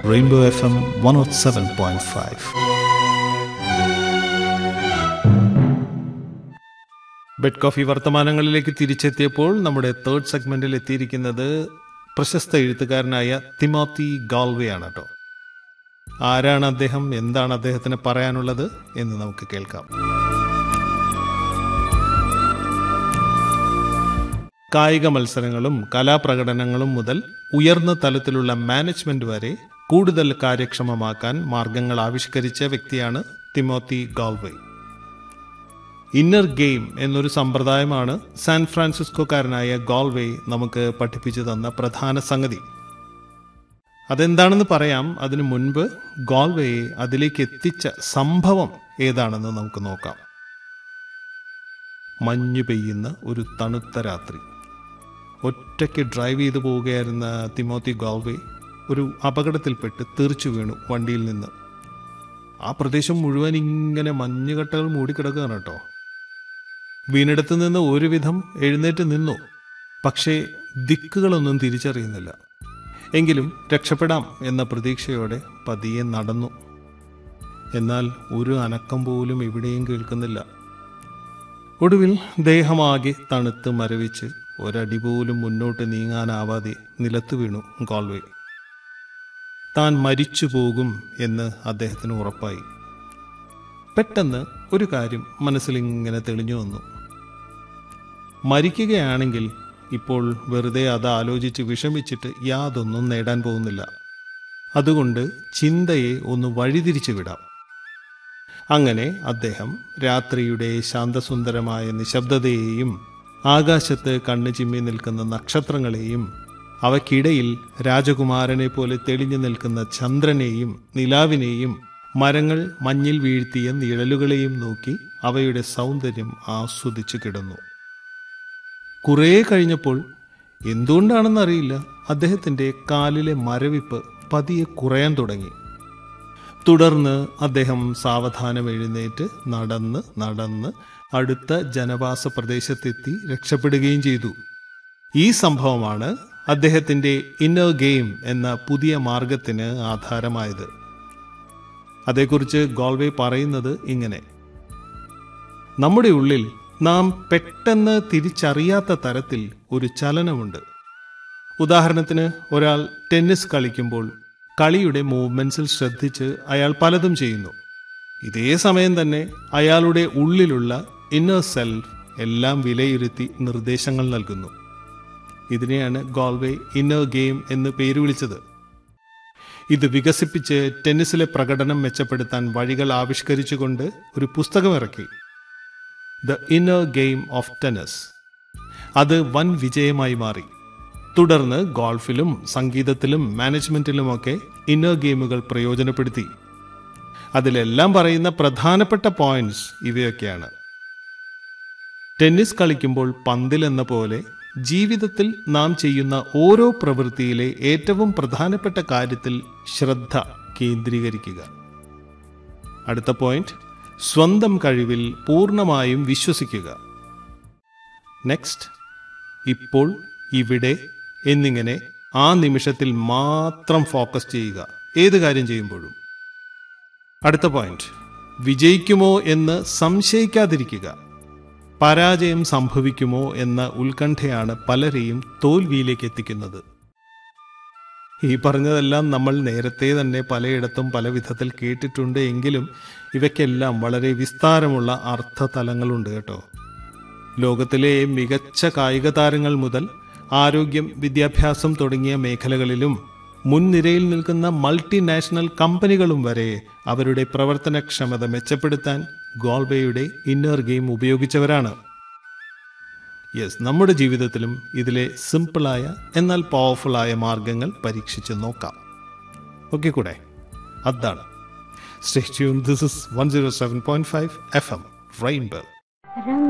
Rainbow FM 107.5. Bed coffee വർത്തമാനങ്ങളിലേക്ക് തിരിച്ചെത്തിയപ്പോൾ നമ്മുടെ തേർഡ് സെഗ്മെന്റിൽ എത്തിയിരിക്കുന്നത് പ്രശസ്ത എഴുത്തുകാരനായ തിമോത്തി ഗാൾവേ ആണ് കേട്ടോ ആരാണ് അദ്ദേഹം എന്താണ് അദ്ദേഹത്തിന് പറയാനുള്ളത് എന്ന് നമുക്ക് കേൾക്കാം കായിക മത്സരങ്ങളും കലാപ്രകടനങ്ങളും മുതൽ ഉയർന്ന തലത്തിലുള്ള മാനേജ്മെന്റ് വരെ കൂടുതൽ കാര്യക്ഷമമാക്കാൻ മാർഗങ്ങൾ ആവിഷ്കരിച്ച വ്യക്തിയാണ് തിമോത്തി ഗാൾവേ ഇന്നർ ഗെയിം എന്നൊരു സമ്പ്രദായമാണ് സാൻ ഫ്രാൻസിസ്കോക്കാരനായ ഗോൾവേ നമുക്ക് പഠിപ്പിച്ചു തന്ന പ്രധാന സംഗതി അതെന്താണെന്ന് പറയാം അതിനു മുൻപ് ഗോൾവേയെ അതിലേക്ക് എത്തിച്ച സംഭവം ഏതാണെന്ന് നമുക്ക് നോക്കാം മഞ്ഞു പെയ്യുന്ന ഒരു തണുത്ത രാത്രി ഒറ്റയ്ക്ക് ഡ്രൈവ് ചെയ്തു പോവുകയായിരുന്ന തിമോത്തി ഗോൾവേ ഒരു അപകടത്തിൽപ്പെട്ട് തെറിച്ചു വീണു വണ്ടിയിൽ നിന്ന് ആ പ്രദേശം മുഴുവൻ ഇങ്ങനെ മഞ്ഞുകട്ടകൾ മൂടിക്കിടക്കുകയാണ് കേട്ടോ വീണിടത്ത് നിന്ന് ഒരുവിധം എഴുന്നേറ്റ് നിന്നു പക്ഷേ ദിക്കുകളൊന്നും തിരിച്ചറിയുന്നില്ല എങ്കിലും രക്ഷപ്പെടാം എന്ന പ്രതീക്ഷയോടെ പതിയെ നടന്നു എന്നാൽ ഒരു അനക്കം പോലും എവിടെയും കേൾക്കുന്നില്ല ഒടുവിൽ ദേഹമാകെ തണുത്ത് മരവിച്ച് ഒരടി പോലും മുന്നോട്ട് നീങ്ങാനാവാതെ നിലത്തു വീണു ഗോൾവേ താൻ മരിച്ചു പോകും എന്ന് അദ്ദേഹത്തിന് ഉറപ്പായി പെട്ടെന്ന് ഒരു കാര്യം മനസ്സിലിങ്ങനെ തെളിഞ്ഞു വന്നു മരിക്കുകയാണെങ്കിൽ ഇപ്പോൾ വെറുതെ അത് ആലോചിച്ച് വിഷമിച്ചിട്ട് യാതൊന്നും നേടാൻ പോകുന്നില്ല അതുകൊണ്ട് ചിന്തയെ ഒന്ന് വഴിതിരിച്ചു വിടാം അങ്ങനെ അദ്ദേഹം രാത്രിയുടെ ശാന്തസുന്ദരമായ നിശബ്ദതയെയും ആകാശത്ത് കണ്ണു ചിമ്മി നിൽക്കുന്ന നക്ഷത്രങ്ങളെയും അവയ്ക്കിടയിൽ രാജകുമാരനെ പോലെ തെളിഞ്ഞു നിൽക്കുന്ന ചന്ദ്രനെയും നിലാവിനെയും മരങ്ങൾ മഞ്ഞിൽ വീഴ്ത്തിയ നിഴലുകളെയും നോക്കി അവയുടെ സൗന്ദര്യം ആസ്വദിച്ചു കിടന്നു കുറേ കഴിഞ്ഞപ്പോൾ എന്തുകൊണ്ടാണെന്നറിയില്ല അദ്ദേഹത്തിന്റെ കാലിലെ മരവിപ്പ് പതിയെ കുറയാൻ തുടങ്ങി തുടർന്ന് അദ്ദേഹം സാവധാനം എഴുന്നേറ്റ് നടന്ന് നടന്ന് അടുത്ത ജനവാസ പ്രദേശത്തെത്തി രക്ഷപ്പെടുകയും ചെയ്തു ഈ സംഭവമാണ് അദ്ദേഹത്തിന്റെ ഇന്നർ ഗെയിം എന്ന പുതിയ മാർഗത്തിന് ആധാരമായത് അതേക്കുറിച്ച് ഗോൾവേ പറയുന്നത് ഇങ്ങനെ നമ്മുടെ ഉള്ളിൽ നാം പെട്ടെന്ന് തിരിച്ചറിയാത്ത തരത്തിൽ ഒരു ചലനമുണ്ട് ഉദാഹരണത്തിന് ഒരാൾ ടെന്നീസ് കളിക്കുമ്പോൾ കളിയുടെ മൂവ്മെന്റ്സിൽ ശ്രദ്ധിച്ച് അയാൾ പലതും ചെയ്യുന്നു ഇതേ സമയം തന്നെ അയാളുടെ ഉള്ളിലുള്ള ഇന്നർ സെൽഫ് എല്ലാം വിലയിരുത്തി നിർദ്ദേശങ്ങൾ നൽകുന്നു ഇതിനെയാണ് ഗോൾവേ ഇന്നർ ഗെയിം എന്ന് പേര് വിളിച്ചത് ഇത് വികസിപ്പിച്ച് ടെന്നീസിലെ പ്രകടനം മെച്ചപ്പെടുത്താൻ വഴികൾ ആവിഷ്കരിച്ചുകൊണ്ട് ഒരു പുസ്തകം ഇറക്കി the inner game of tennis അത് വൻ വിജയമായി മാറി തുടർന്ന് ഗോൾഫിലും സംഗീതത്തിലും മാനേജ്മെന്റിലുമൊക്കെ ഇന്നർ ഗെയിമുകൾ പ്രയോജനപ്പെടുത്തി അതിലെല്ലാം പറയുന്ന പ്രധാനപ്പെട്ട പോയിന്റ്സ് ഇവയൊക്കെയാണ് ടെന്നീസ് കളിക്കുമ്പോൾ പന്തിൽ എന്ന പോലെ ജീവിതത്തിൽ നാം ചെയ്യുന്ന ഓരോ പ്രവൃത്തിയിലെ ഏറ്റവും പ്രധാനപ്പെട്ട കാര്യത്തിൽ ശ്രദ്ധ കേന്ദ്രീകരിക്കുക അടുത്ത പോയിന്റ് സ്വന്തം കഴിവിൽ പൂർണ്ണമായും വിശ്വസിക്കുക നെക്സ്റ്റ് ഇപ്പോൾ ഇവിടെ എന്നിങ്ങനെ ആ നിമിഷത്തിൽ മാത്രം ഫോക്കസ് ചെയ്യുക ഏത് കാര്യം ചെയ്യുമ്പോഴും അടുത്ത പോയിന്റ് വിജയിക്കുമോ എന്ന് സംശയിക്കാതിരിക്കുക പരാജയം സംഭവിക്കുമോ എന്ന ഉത്കണ്ഠയാണ് പലരെയും തോൽവിയിലേക്ക് എത്തിക്കുന്നത് ഈ പറഞ്ഞതെല്ലാം നമ്മൾ നേരത്തെ തന്നെ പലയിടത്തും പല വിധത്തിൽ കേട്ടിട്ടുണ്ട് എങ്കിലും ഇവയ്ക്കെല്ലാം വളരെ വിസ്താരമുള്ള അർത്ഥതലങ്ങളുണ്ട് കേട്ടോ ലോകത്തിലെ മികച്ച കായിക താരങ്ങൾ മുതൽ ആരോഗ്യം വിദ്യാഭ്യാസം തുടങ്ങിയ മേഖലകളിലും മുൻനിരയിൽ നിൽക്കുന്ന മൾട്ടിനാഷണൽ കമ്പനികളും വരെ അവരുടെ പ്രവർത്തനക്ഷമത മെച്ചപ്പെടുത്താൻ ഗോൾബയുടെ ഇന്നർ ഗെയിം ഉപയോഗിച്ചവരാണ് യെസ് നമ്മുടെ ജീവിതത്തിലും ഇതിലെ സിമ്പിളായ എന്നാൽ പവർഫുള്ളായ മാർഗങ്ങൾ പരീക്ഷിച്ച് നോക്കാം ഓക്കെ കൂടെ അതാണ് stay tune this is one zero seven point five F M rainbow रंग